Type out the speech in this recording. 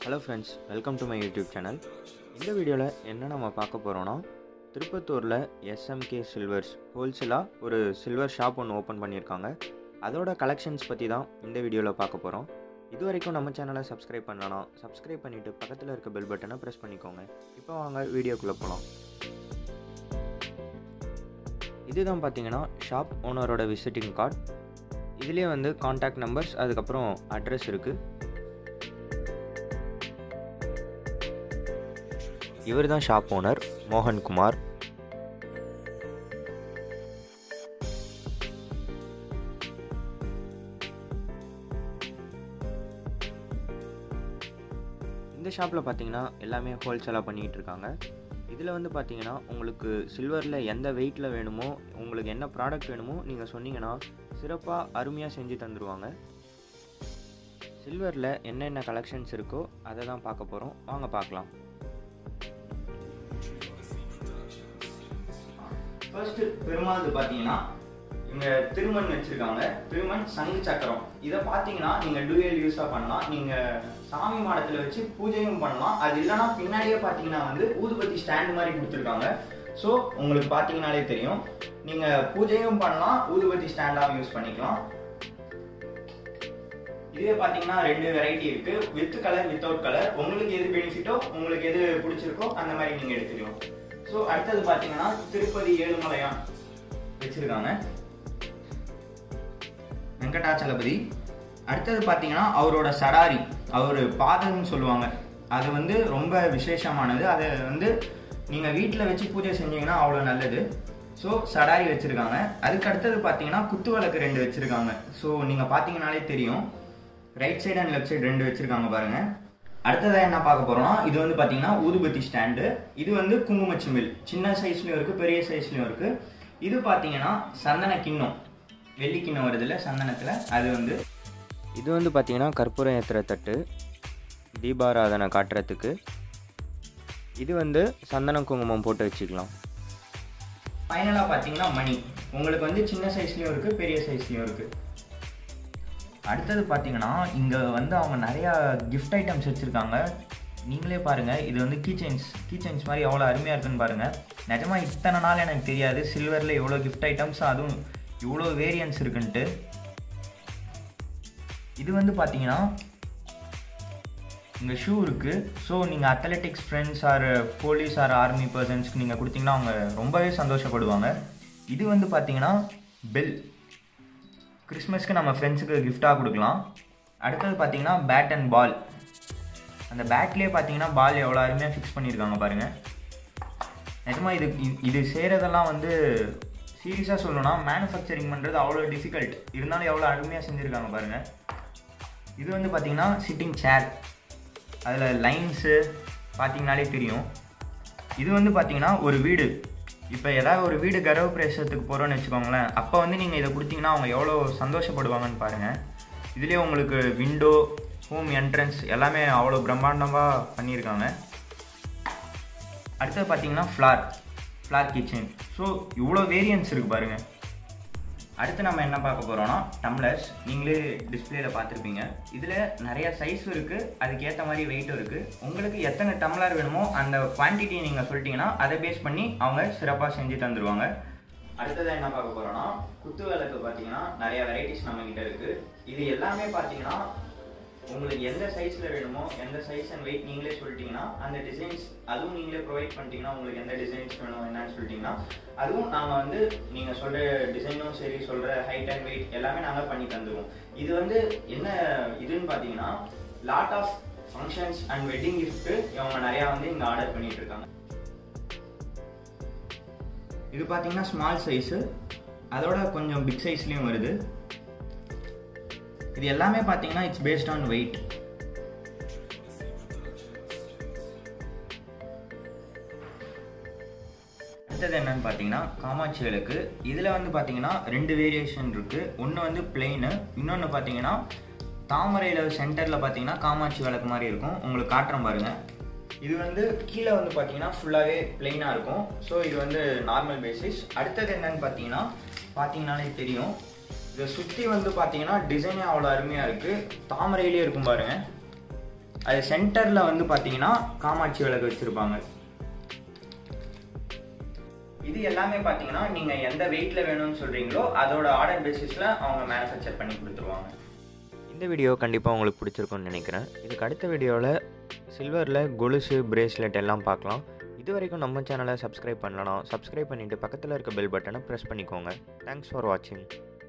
hello friends welcome to my YouTube channel இந்த வீடியோவில் என்ன நம்ம பார்க்க போகிறோன்னா திருப்பத்தூரில் எஸ்எம்கே சில்வர்ஸ் ஹோல்சேலாக ஒரு சில்வர் ஷாப் ஒன்று ஓப்பன் பண்ணியிருக்காங்க அதோட கலெக்ஷன்ஸ் பற்றி தான் இந்த வீடியோவில் பார்க்க போகிறோம் இது வரைக்கும் நம்ம சேனலை சப்ஸ்கிரைப் பண்ணலாம் சப்ஸ்கிரைப் பண்ணிவிட்டு பக்கத்தில் இருக்க பெல் பட்டனை ப்ரெஸ் பண்ணிக்கோங்க இப்போ வாங்க வீடியோக்குள்ளே போகலாம் இதுதான் பார்த்தீங்கன்னா ஷாப் ஓனரோட விசிட்டிங் கார்டு இதுலேயே வந்து காண்டாக்ட் நம்பர்ஸ் அதுக்கப்புறம் அட்ரஸ் இருக்குது இவர் தான் ஷாப் ஓனர் மோகன்குமார் இந்த ஷாப்பில் பார்த்தீங்கன்னா எல்லாமே ஹோல்சேலாக பண்ணிகிட்டு இருக்காங்க இதில் வந்து பார்த்தீங்கன்னா உங்களுக்கு சில்வரில் எந்த வெயிட்டில் வேணுமோ உங்களுக்கு என்ன ப்ராடக்ட் வேணுமோ நீங்கள் சொன்னீங்கன்னா சிறப்பாக அருமையாக செஞ்சு தந்துடுவாங்க சில்வரில் என்னென்ன கலெக்ஷன்ஸ் இருக்கோ அதை தான் பார்க்க போகிறோம் வாங்க பார்க்கலாம் ஃபர்ஸ்ட் பெருமாள் பார்த்தீங்கன்னா இவங்க திருமண் வச்சிருக்காங்க திருமண் சங்கு சக்கரம் இதை பார்த்தீங்கன்னா நீங்க டூயல் யூஸா பண்ணலாம் நீங்க சாமி மாடத்துல வச்சு பூஜையும் பண்ணலாம் அது இல்லைன்னா பின்னாடியே பார்த்தீங்கன்னா வந்து ஊதுபத்தி ஸ்டாண்ட் மாதிரி கொடுத்துருக்காங்க ஸோ உங்களுக்கு பார்த்தீங்கனாலே தெரியும் நீங்க பூஜையும் பண்ணலாம் ஊதுபத்தி ஸ்டாண்டாகவும் யூஸ் பண்ணிக்கலாம் இதே பார்த்தீங்கன்னா ரெண்டு வெரைட்டி இருக்கு வித் கலர் வித்தவுட் கலர் உங்களுக்கு எது பெனிஃபிட்டோ உங்களுக்கு எது பிடிச்சிருக்கோ அந்த மாதிரி நீங்க எடுத்துக்கலாம் ஸோ அடுத்தது பார்த்தீங்கன்னா திருப்பதி ஏழுமலையான் வச்சிருக்காங்க வெங்கடாச்சலபதி அடுத்தது பார்த்தீங்கன்னா அவரோட சடாரி அவர் பாதம்னு சொல்லுவாங்க அது வந்து ரொம்ப விசேஷமானது அதை வந்து நீங்கள் வீட்டில் வச்சு பூஜை செஞ்சீங்கன்னா அவ்வளோ நல்லது ஸோ சடாரி வச்சுருக்காங்க அதுக்கு அடுத்தது பார்த்தீங்கன்னா குத்து விளக்கு ரெண்டு வச்சுருக்காங்க ஸோ நீங்கள் பார்த்தீங்கனாலே தெரியும் right side and left side ரெண்டு வச்சுருக்காங்க பாருங்கள் அடுத்ததாக என்ன பார்க்க போறோம்னா இது வந்து பார்த்தீங்கன்னா ஊதுபத்தி ஸ்டாண்டு இது வந்து குங்குமச்சிமில் சின்ன சைஸ்லையும் இருக்குது பெரிய சைஸ்லையும் இருக்குது இது பார்த்தீங்கன்னா சந்தன கிண்ணம் வெள்ளி கிண்ணம் வருதுல்ல சந்தனத்தில் அது வந்து இது வந்து பார்த்தீங்கன்னா கற்பூரம் ஏற்றுற தட்டு தீபாராதனை காட்டுறதுக்கு இது வந்து சந்தனம் குங்குமம் போட்டு வச்சுக்கலாம் ஃபைனலாக பார்த்தீங்கன்னா மணி உங்களுக்கு வந்து சின்ன சைஸ்லையும் இருக்குது பெரிய சைஸ்லையும் இருக்குது அடுத்தது பார்த்தீங்கன்னா இங்கே வந்து அவங்க நிறையா கிஃப்ட் ஐட்டம்ஸ் வச்சுருக்காங்க நீங்களே பாருங்கள் இது வந்து கீ செயின்ஸ் கீ செயின்ஸ் மாதிரி எவ்வளோ அருமையாக இருக்குன்னு பாருங்கள் நிஜமாக இத்தனை நாள் எனக்கு தெரியாது சில்வரில் எவ்வளோ கிஃப்ட் ஐட்டம்ஸ் அதுவும் இவ்வளோ வேரியன்ஸ் இருக்குன்ட்டு இது வந்து பார்த்தீங்கன்னா இங்கே ஷூ இருக்குது ஸோ நீங்கள் athletics friends or police or army பர்சன்ஸ்க்கு நீங்கள் கொடுத்தீங்கன்னா அவங்க ரொம்பவே சந்தோஷப்படுவாங்க இது வந்து பார்த்தீங்கன்னா பெல் கிறிஸ்மஸ்க்கு நம்ம ஃப்ரெண்ட்ஸுக்கு கிஃப்டாக கொடுக்கலாம் அடுத்தது பார்த்தீங்கன்னா பேட் அண்ட் பால் அந்த பேட்லேயே பார்த்தீங்கன்னா பால் எவ்வளோ அருமையாக ஃபிக்ஸ் பண்ணியிருக்காங்க பாருங்கள் நிஜமாக இது இது செய்கிறதெல்லாம் வந்து சீரியஸாக சொல்லணும்னா மேனுஃபேக்சரிங் பண்ணுறது அவ்வளோ டிஃபிகல்ட் இருந்தாலும் எவ்வளோ அருமையாக செஞ்சுருக்காங்க பாருங்கள் இது வந்து பார்த்தீங்கன்னா சிட்டிங் சேர் அதில் லைன்ஸு பார்த்தீங்கனாலே தெரியும் இது வந்து பார்த்தீங்கன்னா ஒரு வீடு இப்போ ஏதாவது ஒரு வீடு கர்வ பிரவேசத்துக்கு போகிறோன்னு வச்சுக்கோங்களேன் அப்போ வந்து நீங்கள் இதை கொடுத்தீங்கன்னா அவங்க எவ்வளோ சந்தோஷப்படுவாங்கன்னு பாருங்கள் இதுலேயே உங்களுக்கு விண்டோ ஹோம் என்ட்ரன்ஸ் எல்லாமே அவ்வளோ பிரம்மாண்டமாக பண்ணியிருக்காங்க அடுத்தது பார்த்தீங்கன்னா ஃப்ளார் ஃப்ளார் கிச்சன் ஸோ இவ்வளோ வேரியன்ஸ் இருக்குது பாருங்கள் அடுத்து நம்ம என்ன பார்க்க போகிறோம்னா டம்ளர்ஸ் நீங்களே டிஸ்பிளேல பார்த்துருப்பீங்க இதில் நிறைய சைஸ் இருக்குது அதுக்கேற்ற மாதிரி வெயிட்டும் இருக்குது உங்களுக்கு எத்தனை டம்ளர் வேணுமோ அந்த குவான்டிட்டி நீங்கள் சொல்லிட்டீங்கன்னா அதை பேஸ் பண்ணி அவங்க சிறப்பாக செஞ்சு தந்துடுவாங்க அடுத்ததாக என்ன பார்க்க போகிறோம்னா குத்து விளக்கு பார்த்தீங்கன்னா நிறைய வெரைட்டிஸ் நம்ம கிட்ட இருக்குது இது எல்லாமே பார்த்தீங்கன்னா உங்களுக்கு எந்த சைஸில் வேணுமோ எந்த சைஸ் அண்ட் வெயிட் நீங்களே சொல்லிட்டீங்கன்னா அந்த டிசைன்ஸ் அதுவும் நீங்களே ப்ரொவைட் பண்ணிட்டீங்கன்னா உங்களுக்கு எந்த டிசைன்ஸ் வேணும் என்னன்னு சொல்லிட்டீங்கன்னா அதுவும் நாங்கள் வந்து நீங்கள் சொல்கிற டிசைனும் சரி சொல்கிற ஹைட் அண்ட் வெயிட் எல்லாமே நாங்கள் பண்ணி தந்துடுவோம் இது வந்து என்ன இதுன்னு பார்த்தீங்கன்னா lot of functions and wedding gift இவங்க நிறையா வந்து இங்கே ஆர்டர் பண்ணிட்டு இருக்காங்க இது பார்த்தீங்கன்னா ஸ்மால் சைஸு அதோட கொஞ்சம் பிக் சைஸ்லேயும் வருது இது எல்லாமே பார்த்தீங்கன்னா இட்ஸ் பேஸ்ட் ஆன் வெயிட் அடுத்தது என்னன்னு பார்த்தீங்கன்னா காமாட்சி விளக்கு இதில் வந்து பார்த்தீங்கன்னா ரெண்டு வேரியேஷன் இருக்குது ஒன்று வந்து பிளெயின் இன்னொன்று பார்த்தீங்கன்னா தாமரையில் சென்டரில் பார்த்தீங்கன்னா காமாட்சி விளக்கு மாதிரி இருக்கும் உங்களுக்கு காட்டுறேன் பாருங்கள் இது வந்து கீழே வந்து பார்த்தீங்கன்னா ஃபுல்லாகவே பிளெயினாக இருக்கும் ஸோ இது வந்து நார்மல் பேசிஸ் அடுத்தது என்னன்னு பார்த்தீங்கன்னா பார்த்தீங்கன்னாலே தெரியும் இதை சுற்றி வந்து பார்த்தீங்கன்னா டிசைனே அவ்வளோ அருமையாக இருக்குது தாமரையிலே இருக்கும் பாருங்க அது சென்டரில் வந்து பார்த்தீங்கன்னா காமாட்சி விளக்கு வச்சுருப்பாங்க இது எல்லாமே பார்த்தீங்கன்னா நீங்கள் எந்த வெயிட்டில் வேணும்னு சொல்கிறீங்களோ அதோட ஆர்டர் பேசிஸில் அவங்க மேனுஃபேக்சர் பண்ணி கொடுத்துருவாங்க இந்த வீடியோ கண்டிப்பாக உங்களுக்கு பிடிச்சிருக்கும்னு நினைக்கிறேன் இதுக்கு அடுத்த வீடியோவில் சில்வரில் கொலுசு பிரேஸ்லெட் எல்லாம் பார்க்கலாம் இது வரைக்கும் நம்ம சேனலை சப்ஸ்கிரைப் பண்ணலாம் சப்ஸ்கிரைப் பண்ணிவிட்டு பக்கத்தில் இருக்க பெல் பட்டனை ப்ரெஸ் பண்ணிக்கோங்க தேங்க்ஸ் ஃபார் வாட்சிங்